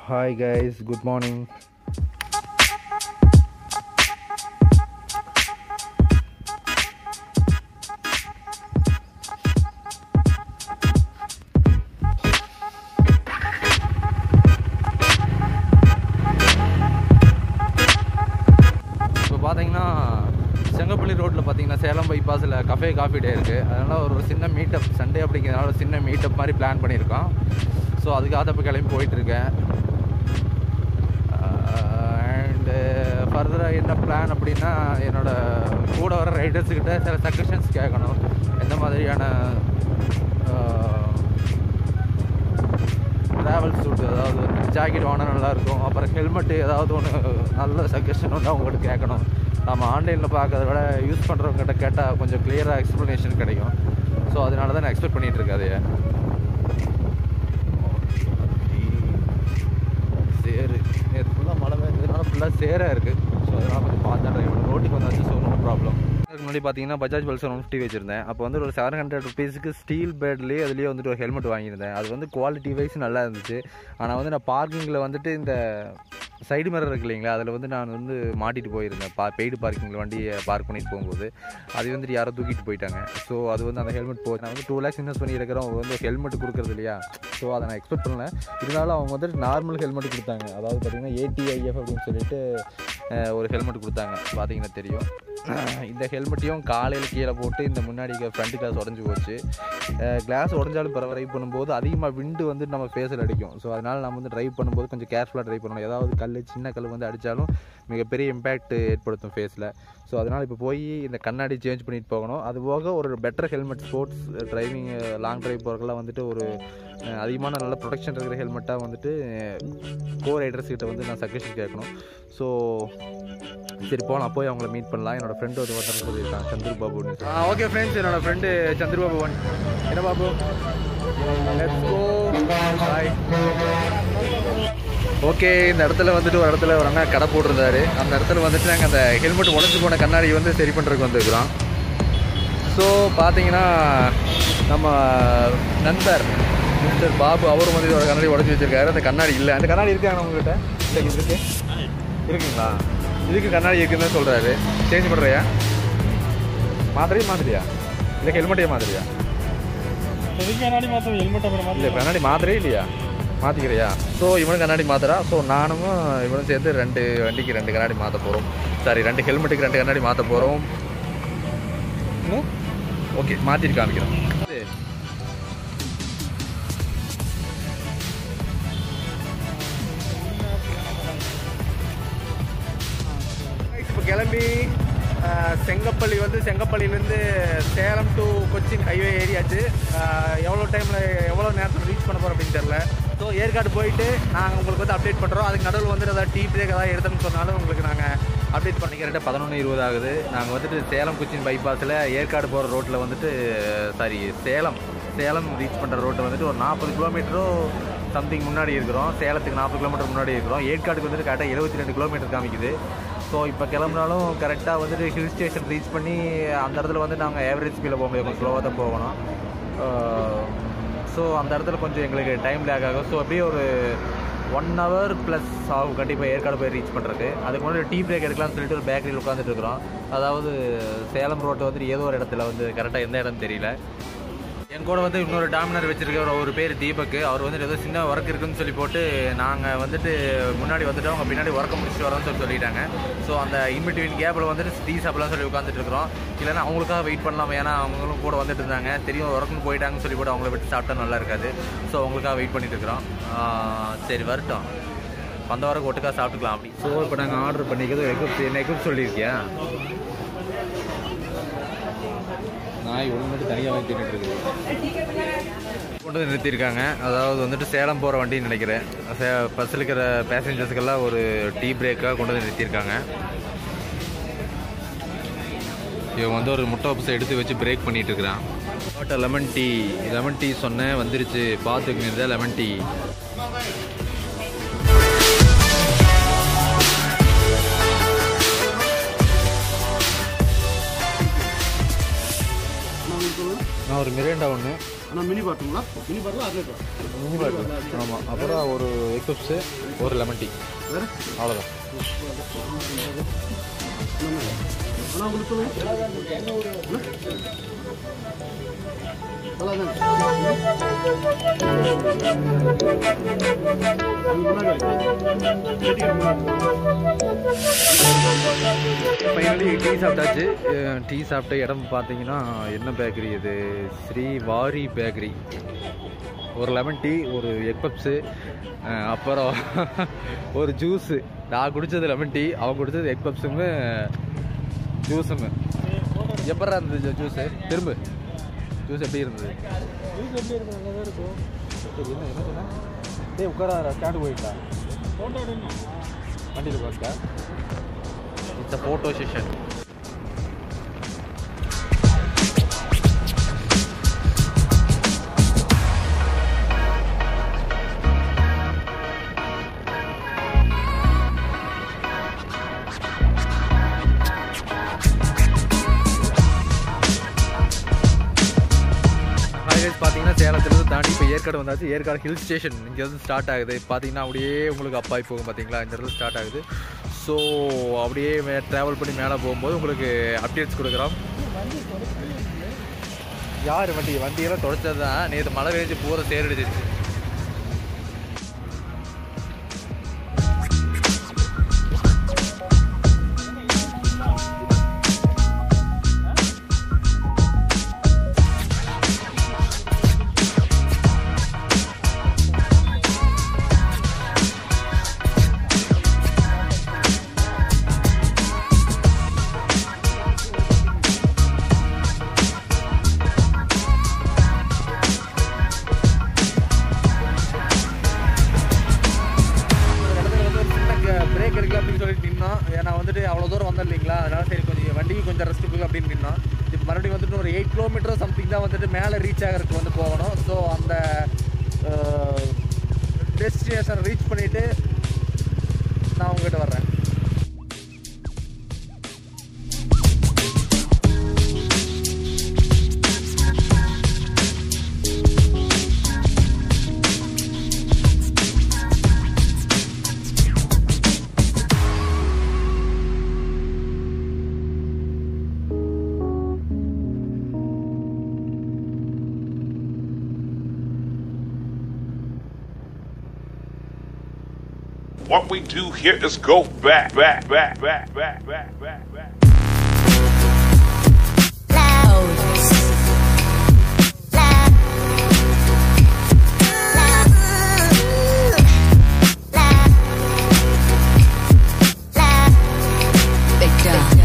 Hi guys, good morning. இப்போ பார்த்தீங்கன்னா செங்கப்பள்ளி ரோட்டில் பார்த்தீங்கன்னா சேலம் பைபாஸில் கஃபே காஃபி டே இருக்குது அதனால் ஒரு சின்ன மீட்டப் சண்டே அப்படிங்கிறதுனால ஒரு சின்ன மீட்டப் மாதிரி பிளான் பண்ணியிருக்கோம் ஸோ அதுக்காக இப்போ கிளம்பி போயிட்டுருக்கேன் அண்டு ஃபர்தராக என்ன பிளான் அப்படின்னா என்னோட கூட வர ரைடர்ஸுக்கிட்ட சில சஜஷன்ஸ் கேட்கணும் எந்த மாதிரியான ட்ராவல் சூட் அதாவது ஜாக்கெட் வாங்கினா நல்லாயிருக்கும் அப்புறம் ஹெல்மெட்டு ஏதாவது ஒன்று நல்ல சஜஷன் ஒன்று அவங்கள்ட்ட கேட்கணும் நம்ம ஆன்லைனில் பார்க்கறத விட யூஸ் பண்ணுறவங்ககிட்ட கேட்டால் கொஞ்சம் கிளியராக எக்ஸ்ப்ளனேஷன் கிடைக்கும் ஸோ அதனால தான் நான் எக்ஸ்பெக்ட் பண்ணிகிட்டு இருக்கேன் அதையே சேரு நேற்று ஃபுல்லாக மழை பெய்ஞ்சதுனால ஃபுல்லாக சேராக இருக்குது ஸோ அதனால் கொஞ்சம் பார்த்தா ட்ரைவ் ரோட்டுக்கு வந்தாச்சு ஸோ நோ ப்ராப்ளம் அதுக்கு முன்னாடி பார்த்தீங்கன்னா பஜாஜ் பல்சர் ஒன் ஃபிஃப்டி வச்சிருந்தேன் அப்போ வந்து ஒரு செவன் ஹண்ட்ரட் ருபீஸுக்கு ஸ்டீல் பேட்லேயே அதுலேயே வந்துட்டு ஒரு ஹெல்மெட் வாங்கியிருந்தேன் அது வந்து குவாலிட்டி வைஸ் நல்லா இருந்துச்சு ஆனால் வந்து நான் பார்க்கிங்கில் வந்துட்டு இந்த சைடு மிரர் இருக்கு இல்லைங்களா அதில் வந்து நான் வந்து மாட்டிட்டு போயிருந்தேன் பா பெய்டு பார்க்கிங்கில் வண்டியை பார்க் பண்ணிட்டு போகும்போது அது வந்துட்டு யாரோ தூக்கிட்டு போயிட்டாங்க ஸோ அது வந்து அந்த ஹெல்மெட் போ நான் வந்து டூ லேக்ஸ் இன்வெஸ்ட் பண்ணி இருக்கிறோம் அவங்க வந்து ஹெல்மெட் கொடுக்குறது இல்லையா ஸோ அதை நான் எக்ஸ்பெக்ட் பண்ணல இருந்தாலும் அவங்க வந்துட்டு நார்மல் ஹெல்மெட் கொடுத்தாங்க அதாவது பார்த்தீங்கன்னா ஏடிஐஎஃப் அப்படின்னு சொல்லிட்டு அஹ், ஒரு ஹெல்மெட் கொடுத்தாங்க பார்த்தீங்கன்னா தெரியும் இந்த ஹெல்மெட்டையும் காலையில் கீழே போட்டு இந்த முன்னாடி ஃப்ரண்ட் கிளாஸ் உடஞ்சி போச்சு கிளாஸ் உடஞ்சாலும் பரவ ட்ரைவ் பண்ணும்போது அதிகமாக விண்டு வந்து நம்ம ஃபேஸில் அடிக்கும் ஸோ அதனால் நம்ம வந்து ட்ரைவ் பண்ணும்போது கொஞ்சம் கேர்ஃபுல்லாக ட்ரைவ் பண்ணணும் ஏதாவது கல் சின்ன கல் வந்து அடித்தாலும் மிகப்பெரிய இம்பேக்ட் ஏற்படுத்தும் ஃபேஸில் ஸோ அதனால் இப்போ போய் இந்த கண்ணாடி சேஞ்ச் பண்ணிட்டு போகணும் அது போக ஒரு better helmet sports driving long drive போகிறதுலாம் வந்துட்டு ஒரு அஹ், அதிகமான நல்ல ப்ரொடெக்ஷன் இருக்கிற ஹெல்மெட்டாக வந்துட்டு கோ ரைடர்ஸ் கிட்ட வந்து நான் சஜஷன் கேட்கணும் ஸோ சரி போகலாம் போய் அவங்கள மீட் பண்ணலாம் என்னோட ஃப்ரெண்டு ஒரு ஒருத்தர் சொல்லியிருக்காங்க சந்திர பாபுன்னு ஓகே ஃப்ரெண்ட்ஸ் என்னோட ஃப்ரெண்டு சந்திர பாபு ஒன் என்ன Babu let's go bye okay இந்த இடத்துல வந்துட்டு ஒரு இடத்துல ஒரு அண்ணா கடை போட்டிருந்தாரு அந்த இடத்துல வந்துட்டு நாங்கள் அந்த ஹெல்மெட் உடஞ்சி போன கண்ணாடி வந்து சரி பண்ணுறதுக்கு வந்துருக்குறோம் ஸோ பார்த்தீங்கன்னா நம்ம நண்பர் மிஸ்டர் பாபு அவரும் வந்து இதோட கண்ணாடி உடச்சி வச்சிருக்காரு அந்த கண்ணாடி இல்லை அந்த கண்ணாடி இருக்காங்க உங்ககிட்ட இல்லை இது இருக்கு இருக்குங்களா இதுக்கு கண்ணாடி இருக்குன்னு தான் சொல்கிறாரு சேஞ்ச் பண்ணுறியா மாத்திரையே மாத்திரையா இல்லை ஹெல்மெட்டே மாத்திரையா எதுக்கு கண்ணாடி மாத்தம் ஹெல்மெட் அப்புறம் இல்லை கண்ணாடி மாத்திரையே இல்லையா மாற்றிக்கிறியா ஸோ இவனும் கண்ணாடி மாத்துறா ஸோ நானும் இவனும் சேர்ந்து ரெண்டு வண்டிக்கு ரெண்டு கண்ணாடி மாற்ற போகிறோம் சாரி ரெண்டு ஹெல்மெட்டுக்கு ரெண்டு கண்ணாடி மாற்ற போகிறோம் ஓகே மாற்றிட்டு காமிக்கிறோம் இப்போ கிளம்பி அஹ், செங்கப்பள்ளி வந்து செங்கப்பள்ளியிலேருந்து சேலம் டு கொச்சின் ஹைவே ஏரியாச்சு அஹ், எவ்வளோ டைமில் எவ்வளோ நேரத்தில் ரீச் பண்ண போகிறோம் அப்படின்னு தெரில ஸோ ஏற்காடு போயிட்டு நாங்கள் உங்களுக்கு வந்து அப்டேட் பண்ணுறோம் அதுக்கு நடுவில் வந்து ஏதாவது டீ பிரேக் ஏதாவது எடுத்தோம்னு சொன்னாலும் உங்களுக்கு நாங்கள் அப்டேட் பண்ணிக்கிறேன் பதினொன்று இருபது ஆகுது நாங்கள் வந்துட்டு சேலம் கொச்சின் பைபாஸில் ஏற்காடு போகிற ரோட்டில் வந்துட்டு சாரி சேலம் சேலம் ரீச் பண்ணுற ரோட்டு வந்துட்டு ஒரு நாற்பது கிலோமீட்டரோ சம்திங் முன்னாடி இருக்கிறோம் சேலத்துக்கு நாற்பது கிலோமீட்டர் முன்னாடி இருக்கிறோம் ஏற்காடுக்கு வந்துட்டு கரெக்டாக எழுபத்தி ரெண்டு கிலோமீட்டர் காமிக்குது ஸோ இப்போ கிளம்புனாலும் கரெக்டாக வந்துட்டு ஹில் ஸ்டேஷன் ரீச் பண்ணி அந்த இடத்துல வந்து நாங்கள் ஏவரேஜ் ஸ்பீடில் போக முடியும் கொஞ்சம் ஸ்லோவாக தான் போகணும் ஸோ அந்த இடத்துல கொஞ்சம் எங்களுக்கு டைம் லேக் ஆகும் ஸோ அப்படியே ஒரு ஒன் ஹவர் ப்ளஸ் ஆகும் கண்டிப்பாக ஏற்காடு போய் ரீச் பண்ணுறதுக்கு அதுக்கு முன்னாடி டீ பிரேக் எடுக்கலாம்னு சொல்லிட்டு ஒரு பேக்கரியில் உட்காந்துட்டு இருக்கிறோம் அதாவது சேலம் ரோட்டு வந்துட்டு ஏதோ ஒரு இடத்துல வந்து கரெக்டாக எந்த இடம் தெரியல என் கூட வந்து இன்னொரு டாமினர் வச்சிருக்க ஒரு பேர் தீபக் அவர் வந்துட்டு ஏதோ சின்ன ஒர்க் இருக்குன்னு சொல்லி போட்டு நாங்கள் வந்துட்டு முன்னாடி வந்துட்டு அவங்க பின்னாடி ஒர்க்கை முடிச்சுட்டு வரோம்னு சொல்லி சொல்லிட்டாங்க ஸோ அந்த இன்பிட்வீன் கேப்பில் வந்துட்டு டீ சாப்பிடலாம் சொல்லி உட்காந்துட்டு இருக்கிறோம் இல்லைன்னா அவங்களுக்காக வெயிட் பண்ணலாம் ஏன்னா அவங்களும் கூட வந்துட்டு இருந்தாங்க தெரியும் ஒர்க்குன்னு போயிட்டாங்கன்னு சொல்லி போட்டு அவங்கள விட்டு சாப்பிட்டா நல்லா இருக்காது ஸோ அவங்களுக்காக வெயிட் பண்ணிட்டு இருக்கிறோம் ஆஹ் சரி வரட்டும் வந்த வாரம் ஒட்டுக்காக சாப்பிட்டுக்கலாம் அப்படி ஸோ இப்போ நாங்கள் ஆர்டர் பண்ணிக்கிறது எக்குப் என்ன எக்குப் சொல்லியிருக்கியா நாய் ஒன்று மட்டும் தனியாக வாங்கி தின்னுட்டு இருக்குது கொண்டு வந்து நிறுத்தியிருக்காங்க அதாவது வந்துட்டு சேலம் போகிற வண்டின்னு நினைக்கிறேன் சே பஸ்ஸில் இருக்கிற பேசஞ்சர்ஸுக்கெல்லாம் ஒரு டீ பிரேக்காக கொண்டு வந்து நிறுத்தியிருக்காங்க இவன் வந்து ஒரு முட்டை பப்ஸ் எடுத்து வச்சு பிரேக் பண்ணிட்டு இருக்கிறான் but lemon tea lemon tea சொன்னேன் வந்துருச்சு பார்த்துக்கு லெமன் டீ நான் ஒரு மிரேண்டா ஒன்று ஆனால் மினி பாட்டுங்களா மினி பாட்டில் அரை லிட்டர் மினி பாட்டில் ஆமாம் அப்புறம் ஒரு எக்ஸப்ஸு ஒரு லெமன் டீ வேறு அவ்வளோதான் ஆனால் உங்களுக்கு சொல்லுங்க நல்லா தானே ஃபைனலி டீ சாப்பிட்டாச்சு டீ சாப்பிட்ட இடம் பார்த்தீங்கன்னா என்ன பேக்கரி இது ஸ்ரீ வாரி பேக்கரி ஒரு லெமன் டீ ஒரு எக் பப்ஸு அப்புறம் ஒரு ஜூஸு நான் குடித்தது லெமன் டீ அவன் குடித்தது எக் பப்ஸுங்க ஜூஸுங்க எப்படா இருந்தது ஜூஸு திரும்ப ஜூஸ் எப்படி இருந்தது ஜூஸ் எப்படி இருக்கும் நல்லா தான் இருக்கும் சரி என்ன என்ன சொன்னேன் டேய் உட்கார ஸ்டாண்டு போயிட்டா ஃபோட்டோ எடுக்கணும் வண்டியில் உட்காந்துட்டா it's a photo session highways பார்த்தீங்கன்னா சேலத்துலேருந்து தாண்டி இப்போ ஏற்காடு வந்தாச்சு ஏற்காடு ஹில் ஸ்டேஷன் இங்கேருந்து ஸ்டார்ட் ஆகுது பார்த்தீங்கன்னா அப்படியே உங்களுக்கு அப்பாய் போகும் பார்த்தீங்களா இந்த இடத்துல ஸ்டார்ட் ஆகுது ஸோ அப்படியே மே ட்ராவல் பண்ணி மேலே போகும்போது உங்களுக்கு அப்டேட்ஸ் கொடுக்குறோம் யார் வண்டி வண்டியெல்லாம் தொடச்சது தான் நேற்று மழை பெஞ்சு பூரா சேரடிச்சிருச்சு ஒரு இடத்துல வந்து ஒரு சின்ன பிரேக் எடுக்கல அப்படின்னு சொல்லிட்டு நின்னோம் ஏன்னா வந்துட்டு அவ்வளோ தூரம் வந்தோம் இல்லைங்களா அதனால சரி கொஞ்சம் வண்டிக்கு கொஞ்சம் ரெஸ்ட் கொடுக்கும் அப்படின்னு நின்னோம் இப்போ மறுபடியும் வந்துட்டு ஒரு எயிட் கிலோமீட்டர் சம்திங் தான் வந்துட்டு மேலே ரீச் ஆகிறதுக்கு வந்து போகணும் ஸோ அந்த டெஸ்டினேஷன் ரீச் பண்ணிவிட்டு நான் உங்ககிட்ட வர்றேன் What we do here is go back, back, back, back, back, back, back, back. Big John.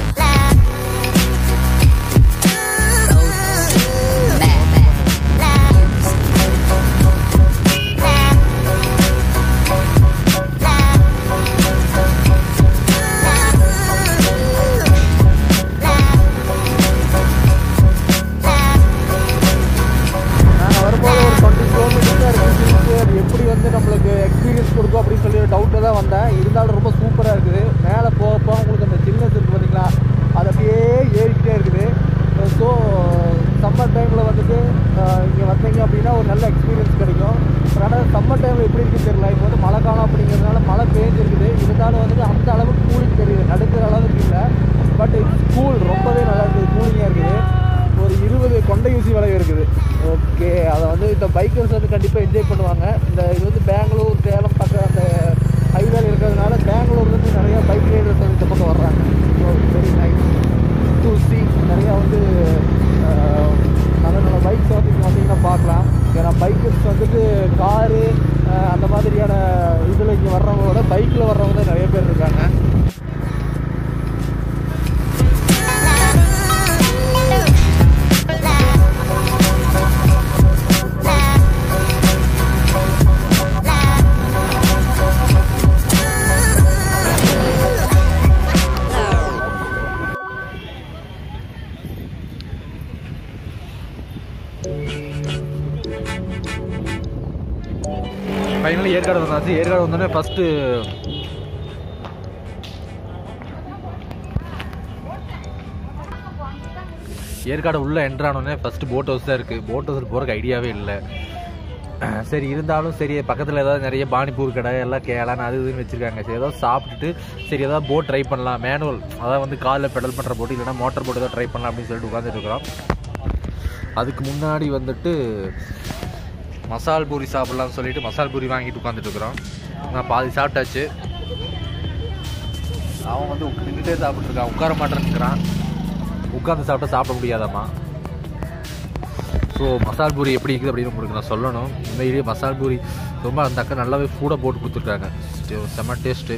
நாங்கள் வரும்போது ஒரு டுவெண்ட்டி கிலோமீட்டர் தான் இருக்குது அது எப்படி வந்து நம்மளுக்கு எக்ஸ்பீரியன்ஸ் கொடுக்கும் அப்படின்னு சொல்லி டவுட்டில் தான் வந்தேன் இருந்தாலும் ரொம்ப சூப்பராக இருக்குது மேலே போகப்போ உங்களுக்கு அந்த சில்னஸ் இருக்குது பார்த்தீங்களா அது அப்படியே ஏறிக்கிட்டே இருக்குது ஸோ சம்மர் டைமில் வந்துட்டு இங்கே வந்தீங்க அப்படின்னா ஒரு நல்ல எக்ஸ்பீரியன்ஸ் கிடைக்கும் ஆனால் சம்மர் டைமில் எப்படி இருக்குன்னு தெரியல இப்போ வந்து மழை காலம் அப்படிங்கிறதுனால மழை பேஞ்சிருக்குது இருந்தாலும் வந்துட்டு அந்த அளவுக்கு கூலிங் தெரியுது நடுக்கிற அளவுக்கு இல்லை பட் கூல் ரொம்பவே நல்லா இருக்குது கூலிங்காக இருக்குது ஒரு இருபது கொண்டை ஊசி வளைவு இருக்குது ஓகே அதை வந்து இந்த பைக்கர்ஸ் வந்து கண்டிப்பாக என்ஜாய் பண்ணுவாங்க இந்த இது வந்து பெங்களூர் சேலம் பக்கம் அந்த ஹைவேல இருக்கிறதுனால பெங்களூர்லேருந்து நிறையா பைக் ரைடர்ஸ் வந்து இந்த பக்கம் வர்றாங்க so very nice to see நிறையா வந்து அஹ், நல்ல நல்ல பைக்ஸ் வந்து இங்கே வந்தீங்கன்னா பார்க்கலாம் ஏன்னா பைக்கர்ஸ் வந்துட்டு காரு அந்த மாதிரியான இதில் இங்கே வர்றவங்களோட பைக்கில் வர்றவங்க தான் நிறைய பேர் இருக்காங்க ஃபைனலி ஏற்காடு வந்தாச்சு ஏற்காடு வந்தோடனே ஃபஸ்ட்டு ஏற்காடு உள்ளே என்ட்ரானோடனே ஃபஸ்ட்டு போட் ஹவுஸ் தான் இருக்குது போட் ஹவுஸில் போகிறக்கு ஐடியாவே இல்லை சரி இருந்தாலும் சரி பக்கத்தில் ஏதாவது நிறைய பானிபூர் கடை எல்லாம் கேளான்னு அது இதுன்னு வச்சுருக்காங்க சரி ஏதாவது சாப்பிட்டுட்டு சரி ஏதாவது போட் ட்ரை பண்ணலாம் மேனுவல் அதாவது வந்து காலில் பெடல் பண்ணுற போட்டு இல்லைனா மோட்டர் போட் ஏதாவது ட்ரை பண்ணலாம் அப்படின்னு சொல்லிட்டு உட்காந்துட்டு இருக்கிறோம் அதுக்கு முன்னாடி வந்துட்டு மசால் பூரி சாப்பிட்லாம்னு சொல்லிட்டு மசால் பூரி வாங்கிட்டு உட்காந்துட்டு இருக்கிறோம் நான் பாதி சாப்பிட்டாச்சு அவன் வந்து உட்கா- நின்னுட்டே சாப்பிட்ருக்கான் உட்கார மாட்டேன்னுக்கிறான் உட்காந்து சாப்பிட்டா சாப்பிட முடியாதாம்மா ஸோ மசால் பூரி எப்படி இருக்குது அப்படின்னு உங்களுக்கு நான் சொல்லணும் உண்மையிலேயே மசால் பூரி ரொம்ப அந்த அக்கா நல்லாவே ஃபூடாக போட்டு கொடுத்துருக்காங்க ஸ்டே- செம்ம டேஸ்ட்டு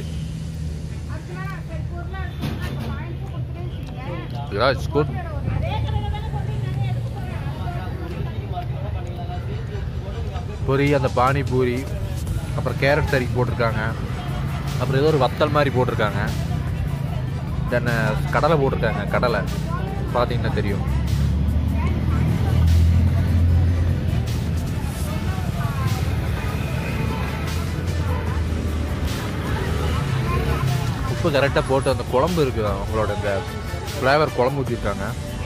இட்ஸ் குட் பொரி அந்த பானிபூரி அப்புறம் கேரட் கறி போட்டிருக்காங்க அப்புறம் ஏதோ ஒரு வத்தல் மாதிரி போட்டிருக்காங்க தென் கடலை போட்டிருக்காங்க கடலை பார்த்தீங்கன்னா தெரியும் உப்பு கரெக்டாக போட்டு அந்த குழம்பு இருக்குது அவங்களோட இந்த ஃப்ளேவர் குழம்பு ஊற்றிருக்காங்க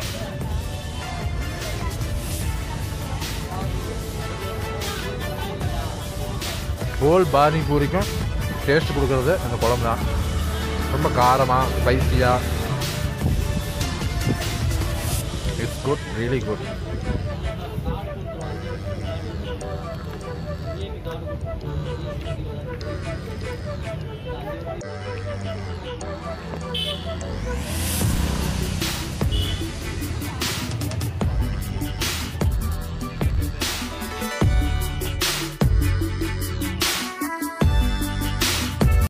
ஹோல் பானி பூரிக்கும் டேஸ்ட் கொடுக்கறது அந்த குழம்பு தான் ரொம்ப காரமாக ஸ்பைசியாக இட்ஸ் குட் ரியலி குட்